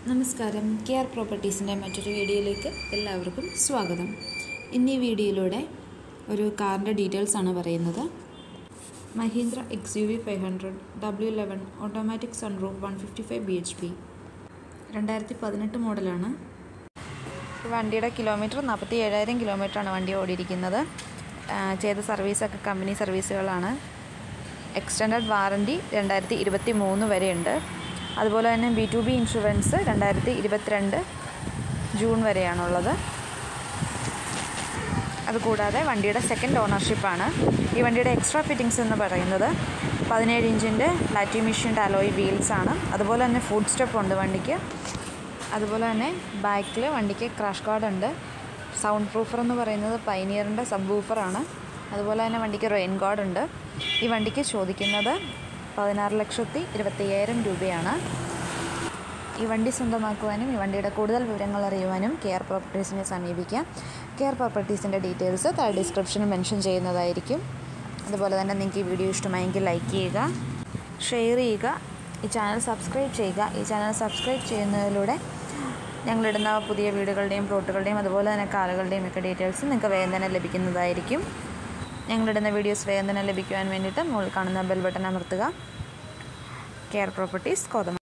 നമസ്കാരം കെയർ പ്രോപ്പർട്ടീസിൻ്റെ മറ്റൊരു വീഡിയോയിലേക്ക് എല്ലാവർക്കും സ്വാഗതം ഇന്ന് ഈ വീഡിയോയിലൂടെ ഒരു കാറിൻ്റെ ഡീറ്റെയിൽസ് ആണ് പറയുന്നത് Mahindra X U V five hundred W eleven automatic sunroof one fifty five B H P രണ്ടായിരത്തി പതിനെട്ട് മോഡലാണ് വണ്ടിയുടെ കിലോമീറ്റർ നാൽപ്പത്തി ഏഴായിരം കിലോമീറ്ററാണ് വണ്ടി ഓടിയിരിക്കുന്നത് ആ, ചെയ്ത സർവീസൊക്കെ കമ്പനി സർവീസുകളാണ് എക്സ്റ്റൻഡഡ് വാറൻറ്റി രണ്ടായിരത്തി ഇരുപത്തി മൂന്ന് വരെയുണ്ട് അതുപോലെ തന്നെ ബി ടു ബി ഇൻഷുറൻസ് രണ്ടായിരത്തി ഇരുപത്തിരണ്ട് ജൂൺ വരെയാണുള്ളത് അതുകൂടാതെ വണ്ടിയുടെ സെക്കൻഡ് ഓണർഷിപ്പാണ് ഈ വണ്ടിയുടെ എക്സ്ട്രാ ഫിറ്റിങ്സ് എന്ന് പറയുന്നത് പതിനേഴ് ഇഞ്ചിൻ്റെ ലാറ്റി മെഷീൻ അലോയ് വീൽസ് ആണ് അതുപോലെ തന്നെ ഫുഡ് സ്റ്റെപ്പ് ഉണ്ട് വണ്ടിക്ക് അതുപോലെ തന്നെ ബാക്കിൽ വണ്ടിക്ക് ക്രാഷ് ഗാർഡ് ഉണ്ട് സൗണ്ട് പ്രൂഫർ എന്ന് പറയുന്നത് പൈനിയറിൻ്റെ സബ് വൂഫറാണ് അതുപോലെ തന്നെ വണ്ടിക്ക് റെയിൻ ഗാർഡ് ഉണ്ട് ഈ വണ്ടിക്ക് ചോദിക്കുന്നത് പതിനാറ് ലക്ഷത്തി ഇരുപത്തയ്യായിരം രൂപയാണ് ഈ വണ്ടി സ്വന്തമാക്കുവാനും ഈ വണ്ടിയുടെ കൂടുതൽ വിവരങ്ങൾ അറിയുവാനും കെയർ പ്രോപ്പർട്ടീസിനെ സമീപിക്കാം കെയർ പ്രോപ്പർട്ടീസിൻ്റെ ഡീറ്റെയിൽസ് താഴെ ഡിസ്ക്രിപ്ഷനിൽ മെൻഷൻ ചെയ്യുന്നതായിരിക്കും അതുപോലെ തന്നെ നിങ്ങൾക്ക് ഈ വീഡിയോ ഇഷ്ടമായെങ്കിൽ ലൈക്ക് ചെയ്യുക ഷെയർ ചെയ്യുക ഈ ചാനൽ സബ്സ്ക്രൈബ് ചെയ്യുക ഈ ചാനൽ സബ്സ്ക്രൈബ് ചെയ്യുന്നതിലൂടെ ഞങ്ങളിടുന്ന പുതിയ വീടുകളുടെയും പ്ലോട്ടുകളുടെയും അതുപോലെ തന്നെ കാലുകളുടെയും ഒക്കെ ഡീറ്റെയിൽസ് നിങ്ങൾക്ക് വേഗം തന്നെ ലഭിക്കുന്നതായിരിക്കും ഞങ്ങളിടുന്ന വീഡിയോസ് വേഗം തന്നെ ലഭിക്കുവാൻ വേണ്ടിയിട്ട് മുകളിൽ കാണുന്ന ബെൽ ബട്ടൺ അമർത്തുക കെയർ പ്രോപ്പർട്ടീസ് കോതമ